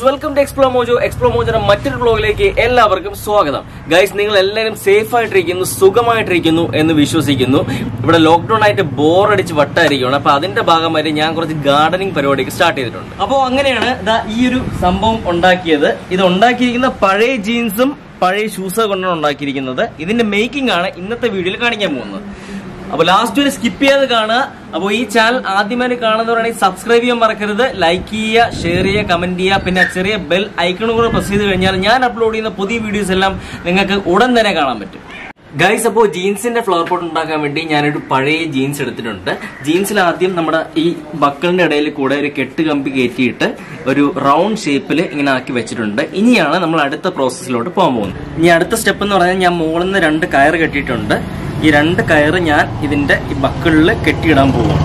Guys welcome to Explo Mojo Explo മോജോയുടെ മറ്റൊരു ബ്ലോഗിലേക്ക് എല്ലാവർക്കും സ്വാഗതം ഗൈസ് നിങ്ങൾ എല്ലാവരും സേഫ് ആയിട്ടിരിക്കുന്നു സുഖമായിട്ടിരിക്കുന്നു എന്ന് വിശ്വസിക്കുന്നു ഇവിടെ ലോക്ക്ഡൌൺ ആയിട്ട് ബോർ അടിച്ച് വട്ടായിരിക്കുകയാണ് അപ്പൊ അതിന്റെ ഭാഗമായിട്ട് ഞാൻ കുറച്ച് ഗാർഡനിങ് പരിപാടിക്ക് സ്റ്റാർട്ട് ചെയ്തിട്ടുണ്ട് അപ്പോൾ അങ്ങനെയാണ് ദാ ഈ ഒരു സംഭവം ഉണ്ടാക്കിയത് ഇത് ഉണ്ടാക്കിയിരിക്കുന്ന പഴയ ജീൻസും പഴയ ഷൂസ് കൊണ്ടാണ് ഉണ്ടാക്കിയിരിക്കുന്നത് ഇതിന്റെ മേക്കിംഗ് ആണ് ഇന്നത്തെ വീഡിയോയിൽ കാണിക്കാൻ പോകുന്നത് അപ്പൊ ലാസ്റ്റ് വരെ സ്കിപ്പ് ചെയ്യാതെ കാണുക അപ്പോൾ ഈ ചാനൽ ആദ്യമായി കാണുന്നവരാണെങ്കിൽ സബ്സ്ക്രൈബ് ചെയ്യാൻ മറക്കരുത് ലൈക്ക് ചെയ്യുക ഷെയർ ചെയ്യുക കമന്റ് ചെയ്യുക പിന്നെ ആ ചെറിയ ബെൽ ഐക്കണും കൂടെ പ്രസ് ചെയ്ത് കഴിഞ്ഞാൽ ഞാൻ അപ്ലോഡ് ചെയ്യുന്ന പുതിയ വീഡിയോസ് എല്ലാം നിങ്ങൾക്ക് ഉടൻ തന്നെ കാണാൻ പറ്റും ഗൈസ് അപ്പോൾ ജീൻസിന്റെ ഫ്ലവർ പോട്ട് ഉണ്ടാക്കാൻ വേണ്ടി ഞാനൊരു പഴയ ജീൻസ് എടുത്തിട്ടുണ്ട് ജീൻസിൽ ആദ്യം നമ്മുടെ ഈ ബക്കിളിന്റെ ഇടയിൽ കൂടെ ഒരു കെട്ട് കമ്പി കയറ്റിയിട്ട് ഒരു റൗണ്ട് ഷേപ്പിൽ ഇങ്ങനെ ആക്കി വെച്ചിട്ടുണ്ട് ഇനിയാണ് നമ്മൾ അടുത്ത പ്രോസസ്സിലോട്ട് പോകാൻ പോകുന്നത് ഇനി അടുത്ത സ്റ്റെപ്പ് എന്ന് പറഞ്ഞാൽ ഞാൻ മുകളിൽ നിന്ന് രണ്ട് കയർ കെട്ടിയിട്ടുണ്ട് ഈ രണ്ട് കയറ് ഞാൻ ഇതിന്റെ ഈ ബക്കിളിൽ കെട്ടിയിടാൻ പോകും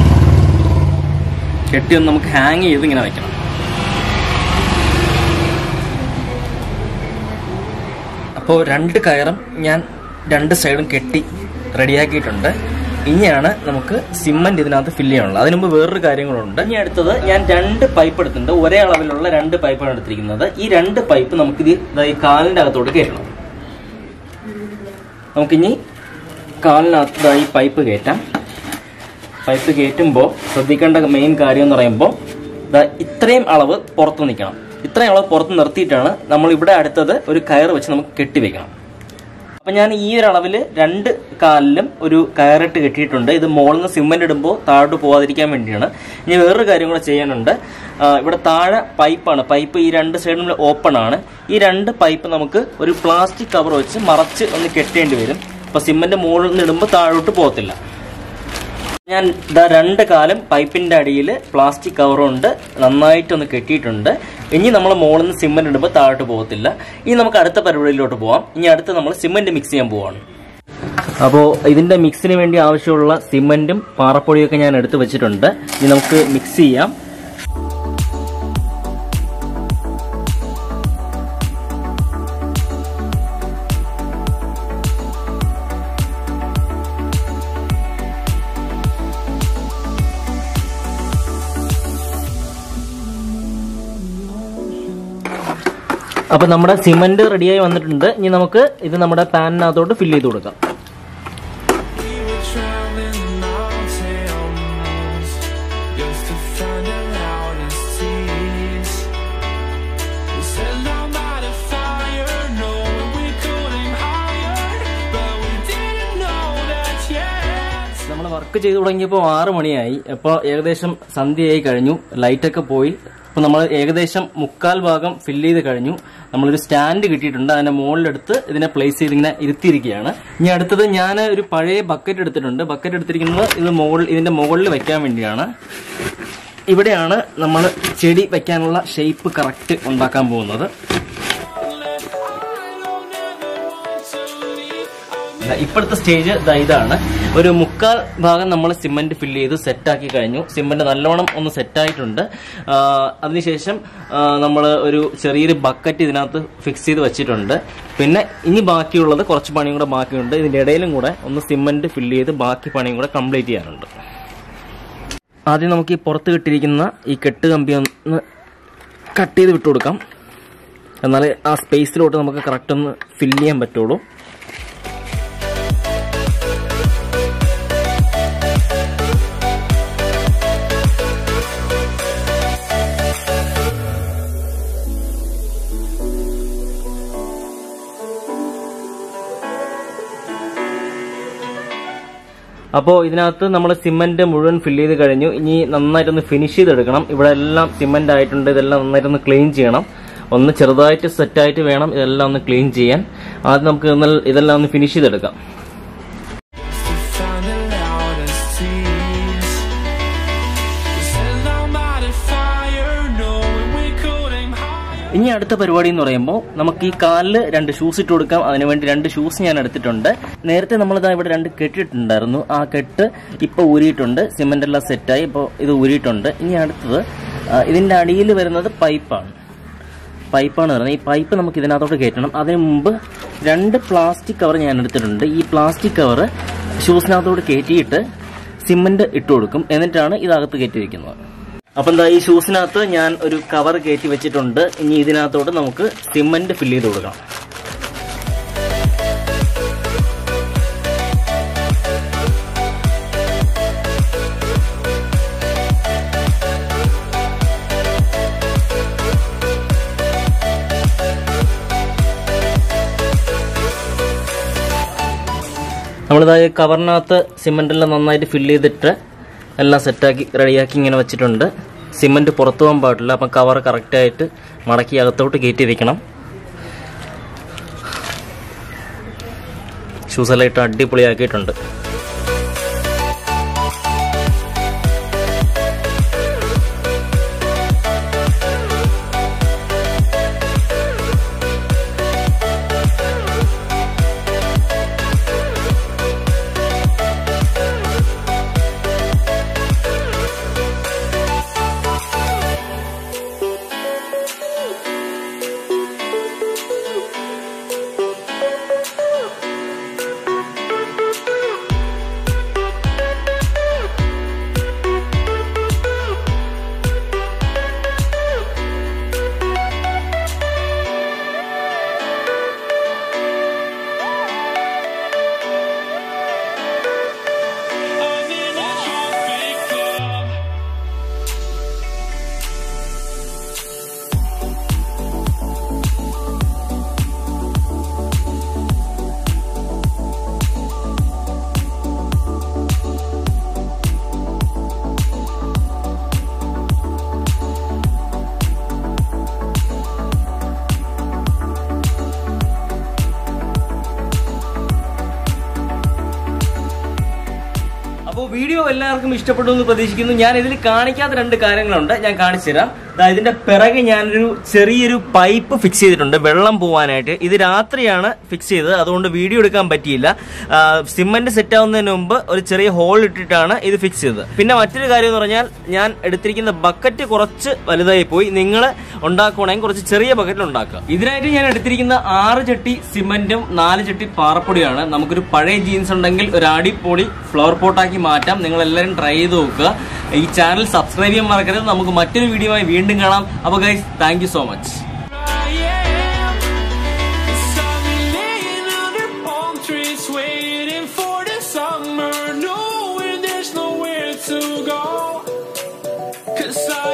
കെട്ടി ഒന്ന് നമുക്ക് ഹാങ് ചെയ്ത് ഇങ്ങനെ വെക്കണം അപ്പോൾ രണ്ട് കയറും ഞാൻ രണ്ട് സൈഡും കെട്ടി റെഡിയാക്കിയിട്ടുണ്ട് ഇനിയാണ് നമുക്ക് സിമന്റ് ഇതിനകത്ത് ഫില്ല് ചെയ്യാനുള്ളത് അതിന് മുമ്പ് വേറൊരു കാര്യങ്ങളുണ്ട് ഇനി അടുത്തത് ഞാൻ രണ്ട് പൈപ്പ് എടുത്തിട്ടുണ്ട് ഒരേ അളവിലുള്ള രണ്ട് പൈപ്പാണ് എടുത്തിരിക്കുന്നത് ഈ രണ്ട് പൈപ്പ് നമുക്കിത് ദാ ഈ കാലിന്റെ അകത്തോട്ട് കയറ്റണം നമുക്കിനി കാലിനകത്ത് ദാ ഈ പൈപ്പ് കയറ്റാം പൈപ്പ് കയറ്റുമ്പോൾ ശ്രദ്ധിക്കേണ്ട മെയിൻ കാര്യം എന്ന് പറയുമ്പോൾ ദാ ഇത്രയും അളവ് പുറത്ത് നിൽക്കണം ഇത്രയും അളവ് പുറത്ത് നിർത്തിയിട്ടാണ് നമ്മൾ ഇവിടെ അടുത്തത് ഒരു കയർ വെച്ച് നമുക്ക് കെട്ടിവെക്കണം അപ്പൊ ഞാൻ ഈ ഒരു അളവിൽ രണ്ട് കാലിലും ഒരു കയറിട്ട് കെട്ടിയിട്ടുണ്ട് ഇത് മുകളിൽ നിന്ന് സിമെന്റ് ഇടുമ്പോൾ താഴോട്ട് പോകാതിരിക്കാൻ വേണ്ടിയാണ് ഇനി വേറൊരു കാര്യം കൂടെ ചെയ്യാനുണ്ട് ആ, ഇവിടെ താഴെ പൈപ്പാണ് പൈപ്പ് ഈ രണ്ട് സൈഡിലും ഓപ്പൺ ആണ് ഈ രണ്ട് പൈപ്പ് നമുക്ക് ഒരു പ്ലാസ്റ്റിക് കവർ വെച്ച് മറച്ച് ഒന്ന് കെട്ടേണ്ടി വരും അപ്പൊ സിമെന്റ് മുകളിൽ നിന്ന് ഇടുമ്പോൾ താഴോട്ട് പോകത്തില്ല ഞാൻ ഇതാ രണ്ട് കാലം പൈപ്പിന്റെ അടിയിൽ പ്ലാസ്റ്റിക് കവറുണ്ട് നന്നായിട്ടൊന്ന് കെട്ടിയിട്ടുണ്ട് ഇനി നമ്മൾ മുകളിൽ നിന്ന് സിമെന്റ് ഇടുമ്പോൾ താഴോട്ട് പോകത്തില്ല ഇനി നമുക്ക് അടുത്ത പരിപാടിയിലോട്ട് പോവാം ഇനി അടുത്ത് നമ്മൾ സിമെന്റ് മിക്സ് ചെയ്യാൻ പോവാണ് അപ്പോൾ ഇതിന്റെ മിക്സിന് വേണ്ടി ആവശ്യമുള്ള സിമെന്റും പാറപ്പൊടിയൊക്കെ ഞാൻ എടുത്ത് വെച്ചിട്ടുണ്ട് ഇനി നമുക്ക് മിക്സ് ചെയ്യാം അപ്പൊ നമ്മുടെ സിമന്റ് റെഡിയായി വന്നിട്ടുണ്ട് ഇനി നമുക്ക് ഇത് നമ്മുടെ പാനിനകത്തോട്ട് ഫില്ല് ചെയ്ത് കൊടുക്കാം We were traveling mountains just to find the loudest seas. We set them by the fire, knowing we couldn't hide, but we didn't know that yet. നമ്മൾ വർക്ക് ചെയ്തു തുടങ്ങിയപ്പോൾ ആറ് മണിയായി അപ്പോൾ ഏകദേശം സന്ധ്യയായി കഴിഞ്ഞു ലൈറ്റൊക്കെ പോയി അപ്പോൾ നമ്മൾ ഏകദേശം മുക്കാൽ ഭാഗം ഫില്ല് ചെയ്ത് കഴിഞ്ഞു നമ്മളൊരു സ്റ്റാൻഡ് കിട്ടിയിട്ടുണ്ട് അതിന്റെ മുകളിലെടുത്ത് ഇതിനെ പ്ലേസ് ചെയ്ത് ഇങ്ങനെ ഇരുത്തിയിരിക്കുകയാണ് ഇനി അടുത്തത് ഞാൻ ഒരു പഴയ ബക്കറ്റ് എടുത്തിട്ടുണ്ട് ബക്കറ്റ് എടുത്തിരിക്കുന്നത് ഇത് മുകളിൽ ഇതിന്റെ മുകളിൽ വെക്കാൻ വേണ്ടിയാണ് ഇവിടെയാണ് നമ്മൾ ചെടി വെക്കാനുള്ള ഷേപ്പ് കറക്റ്റ് ഉണ്ടാക്കാൻ പോകുന്നത് ദാ ഇപ്പോഴത്തെ സ്റ്റേജ് ദാ ഇതാണ് ഒരു മുക്കാൽ ഭാഗം നമ്മൾ സിമന്റ് ഫില്ല് ചെയ്ത് സെറ്റാക്കി കഴിഞ്ഞു സിമന്റ് നല്ലോണം ഒന്ന് സെറ്റായിട്ടുണ്ട് ആ, അതിനുശേഷം നമ്മൾ ഒരു ചെറിയൊരു ബക്കറ്റ് ഇതിനകത്ത് ഫിക്സ് ചെയ്ത് വെച്ചിട്ടുണ്ട് പിന്നെ ഇനി ബാക്കിയുള്ളത് കുറച്ച് പണിയും കൂടെ ബാക്കിയുണ്ട് ഇതിന്റെ ഇടയിലും കൂടെ ഒന്ന് സിമന്റ് ഫില്ല് ചെയ്ത് ബാക്കി പണിയും കൂടെ കംപ്ലീറ്റ് ചെയ്യാനുണ്ട് ആദ്യം നമുക്ക് ഈ പുറത്ത് കിട്ടിയിരിക്കുന്ന ഈ കെട്ട് കമ്പി ഒന്ന് കട്ട് ചെയ്ത് വിട്ടു കൊടുക്കാം എന്നാലേ ആ സ്പേസിലോട്ട് നമുക്ക് കറക്റ്റ് ഒന്ന് ഫില്ല് ചെയ്യാൻ പറ്റുള്ളൂ അപ്പോൾ ഇതിനകത്ത് നമ്മൾ സിമന്റ് മുഴുവൻ ഫില്ല് ചെയ്ത് കഴിഞ്ഞു ഇനി നന്നായിട്ടൊന്ന് ഫിനിഷ് ചെയ്തെടുക്കണം ഇവിടെ എല്ലാം സിമന്റ് ആയിട്ടുണ്ട് ഇതെല്ലാം നന്നായിട്ടൊന്ന് ക്ലീൻ ചെയ്യണം ഒന്ന് ചെറുതായിട്ട് സെറ്റായിട്ട് വേണം ഇതെല്ലാം ഒന്ന് ക്ലീൻ ചെയ്യാൻ ആദ്യം നമുക്ക് ഇതെല്ലാം- ഇതെല്ലാം ഒന്ന് ഫിനിഷ് ചെയ്തെടുക്കാം To find the loudest seas. We set them by the fire, knowing we couldn't hide. ഇനി അടുത്ത പരിപാടി എന്ന് പറയുമ്പോൾ നമുക്ക് ഈ കാലിൽ രണ്ട് ഷൂസ് ഇട്ട് കൊടുക്കാം അതിനുവേണ്ടി രണ്ട് ഷൂസ് ഞാൻ എടുത്തിട്ടുണ്ട് നേരത്തെ നമ്മളിതാ ഇവിടെ രണ്ട് കെട്ടിട്ടുണ്ടായിരുന്നു ആ കെട്ട് ഇപ്പോൾ ഊരിയിട്ടുണ്ട് സിമെന്റ് എല്ലാം സെറ്റായി ഇപ്പോൾ ഇത് ഊരിയിട്ടുണ്ട് ഇനി അടുത്തത് ആ, ഇതിന്റെ അടിയിൽ വരുന്നത് പൈപ്പാണ് പൈപ്പാണ് പറയുന്നത് ഈ പൈപ്പ് നമുക്ക് ഇതിനകത്തോട്ട് കയറ്റണം അതിന് മുമ്പ് രണ്ട് പ്ലാസ്റ്റിക് കവർ ഞാൻ എടുത്തിട്ടുണ്ട് ഈ പ്ലാസ്റ്റിക് കവർ ഷൂസിനകത്തോട്ട് കയറ്റിയിട്ട് സിമന്റ് ഇട്ട് കൊടുക്കും എന്നിട്ടാണ് ഇതകത്ത് കയറ്റി വെക്കുന്നത് അപ്പം എന്താ ഈ ഷൂസിനകത്ത് ഞാൻ ഒരു കവർ കയറ്റി വെച്ചിട്ടുണ്ട് ഇനി ഇതിനകത്തോട്ട് നമുക്ക് സിമന്റ് ഫില്ല് ചെയ്ത് കൊടുക്കാം നമ്മളിതാ ഈ കവറിനകത്ത് സിമെന്റെല്ലാം നന്നായിട്ട് ഫില്ല് ചെയ്തിട്ട് എല്ലാം സെറ്റാക്കി റെഡിയാക്കി ഇങ്ങനെ വെച്ചിട്ടുണ്ട് സിമെന്റ് പുറത്തു പോകാൻ പാടില്ല അപ്പം കവർ കറക്റ്റായിട്ട് മടക്കി അകത്തോട്ട് കയറ്റി വെക്കണം ഷൂസെല്ലാം ഇട്ട് അടിപൊളിയാക്കിയിട്ടുണ്ട് I'm in a traffic club. അപ്പോൾ വീഡിയോ എല്ലാവർക്കും ഇഷ്ടപ്പെട്ടു എന്ന് പ്രതീക്ഷിക്കുന്നു ഞാൻ ഇതിൽ കാണിക്കാത്ത രണ്ട് കാര്യങ്ങളുണ്ട് ഞാൻ കാണിച്ചു തരാം ദാ ഇതിന്റെ പിറകെ ഞാനൊരു ചെറിയൊരു പൈപ്പ് ഫിക്സ് ചെയ്തിട്ടുണ്ട് വെള്ളം പോവാനായിട്ട് ഇത് രാത്രിയാണ് ഫിക്സ് ചെയ്തത് അതുകൊണ്ട് വീഡിയോ എടുക്കാൻ പറ്റിയില്ല ആ, സിമന്റ് സെറ്റ് ആവുന്നതിന് മുമ്പ് ഒരു ചെറിയ ഹോൾ ഇട്ടിട്ടാണ് ഇത് ഫിക്സ് ചെയ്തത് പിന്നെ മറ്റൊരു കാര്യം എന്ന് പറഞ്ഞാൽ ഞാൻ എടുത്തിരിക്കുന്ന ബക്കറ്റ് കുറച്ച് വലുതായി പോയി നിങ്ങൾ ഉണ്ടാക്കുവാണെങ്കിൽ കുറച്ച് ചെറിയ ബക്കറ്റിൽ ഉണ്ടാക്കുക ഇതിനായിട്ട് ഞാൻ എടുത്തിരിക്കുന്ന ആറ് ചട്ടി സിമന്റും നാല് ചട്ടി പാറപ്പൊടിയാണ് നമുക്കൊരു പഴയ ജീൻസ് ഉണ്ടെങ്കിൽ ഒരു അടിപൊളി ഫ്ലവർ പോട്ടാക്കി മാറ്റാം നിങ്ങൾ എല്ലാവരും ട്രൈ ചെയ്ത് നോക്കുക ഈ ചാനൽ സബ്സ്ക്രൈബ് ചെയ്യാൻ മറക്കരുത് നമുക്ക് മറ്റൊരു വീഡിയോയുമായി വീണ്ടും കാണാം അപ്പോൾ guys thank so much I am. Cause I've been laying under palm trees, waiting for the summer, knowing there's nowhere to go. Cause I